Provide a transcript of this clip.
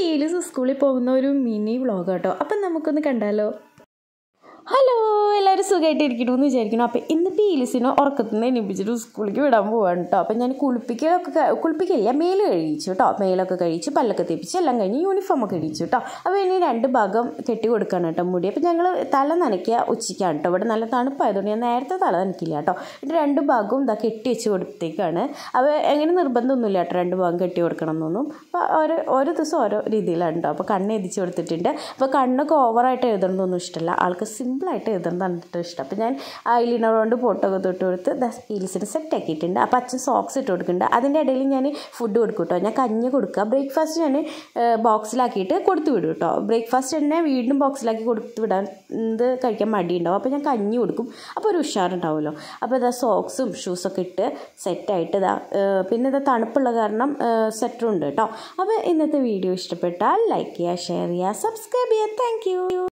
പീലിസ് സ്കൂളിൽ പോകുന്ന ഒരു മിനി വ്ളോഗ് കേട്ടോ അപ്പം നമുക്കൊന്ന് കണ്ടാലോ ഹലോ എല്ലാവരും സുഖമായിട്ടിരിക്കണു എന്ന് വിചാരിക്കണം അപ്പോൾ ഇന്ന് പീലിസിനെ ഉറക്കത്തിൽ നിന്ന് എണീപ്പിച്ചിട്ട് സ്കൂളിലേക്ക് വിടാൻ പോവാണ് കേട്ടോ അപ്പോൾ ഞാൻ കുളിപ്പിക്കലൊക്കെ ക- കുളിപ്പിക്കില്ല മേല് കഴിച്ചു കേട്ടോ മേലൊക്കെ കഴിച്ചു പല്ലൊക്കെ തേപ്പിച്ച് എല്ലാം കഴിഞ്ഞ് യൂണിഫോമൊക്കെ ഇടിച്ചു കേട്ടോ അപ്പോൾ ഇനി രണ്ട് ഭാഗം കെട്ടി കൊടുക്കാണ് കേട്ടോ മുടി അപ്പോൾ ഞങ്ങൾ തല നനയ്ക്കുക ഉച്ചയ്ക്കാണ് കേട്ടോ ഇവിടെ നല്ല തണുപ്പായതുകൊണ്ട് ഞാൻ നേരത്തെ തല നനയ്ക്കില്ല കേട്ടോ എന്നിട്ട് രണ്ട് ഭാഗവും ഇതാ കെട്ടി വെച്ച് കൊടുത്തേക്കാണ് അപ്പോൾ എങ്ങനെ നിർബന്ധമൊന്നുമില്ല കേട്ടോ രണ്ട് ഭാഗം കെട്ടി കൊടുക്കണം എന്നൊന്നും അപ്പോൾ ഓരോ ഓരോ ദിവസം ഓരോ രീതിയിലാണ് കേട്ടോ അപ്പോൾ കണ്ണ് എഴുതിച്ച് കൊടുത്തിട്ടുണ്ട് അപ്പോൾ കണ്ണൊക്കെ ഓവറായിട്ട് എഴുതണമെന്നൊന്നും ഇഷ്ടമല്ല ആൾക്ക് സിമ്പിളായിട്ട് എഴുതണം കണ്ടിട്ട് ഇഷ്ടം അപ്പോൾ ഞാൻ ഐലിനർ കൊണ്ട് ഫോട്ടോയൊക്കെ തൊട്ട് കൊടുത്ത് ഹീൽസിന് സെറ്റ് ആക്കിയിട്ടുണ്ട് അപ്പോൾ അച്ഛൻ സോക്സ് ഇട്ട് കൊടുക്കുന്നുണ്ട് അതിൻ്റെ ഇടയിൽ ഞാൻ ഫുഡ് കൊടുക്കും കേട്ടോ ഞാൻ കഞ്ഞി കൊടുക്കുക ബ്രേക്ക്ഫാസ്റ്റ് ഞാൻ ബോക്സിലാക്കിയിട്ട് കൊടുത്തു വിടും കേട്ടോ ബ്രേക്ക്ഫാസ്റ്റ് തന്നെ വീണ്ടും ബോക്സിലാക്കി കൊടുത്തു വിടാൻ ഇത് കഴിക്കാൻ മടിയുണ്ടാവും അപ്പോൾ ഞാൻ കഞ്ഞി കൊടുക്കും അപ്പോൾ ഒരു ഉഷാറുണ്ടാവുമല്ലോ അപ്പോൾ ഇതാ സോക്സും ഷൂസൊക്കെ ഇട്ട് സെറ്റായിട്ട് ഇതാ ഏഹ് പിന്നെ ഇതാ തണുപ്പുള്ള കാരണം സെറ്ററും ഉണ്ട് കേട്ടോ അപ്പോൾ ഇന്നത്തെ വീഡിയോ ഇഷ്ടപ്പെട്ടാൽ ലൈക്ക് ചെയ്യുക ഷെയർ ചെയ്യുക സബ്സ്ക്രൈബ് ചെയ്യുക താങ്ക്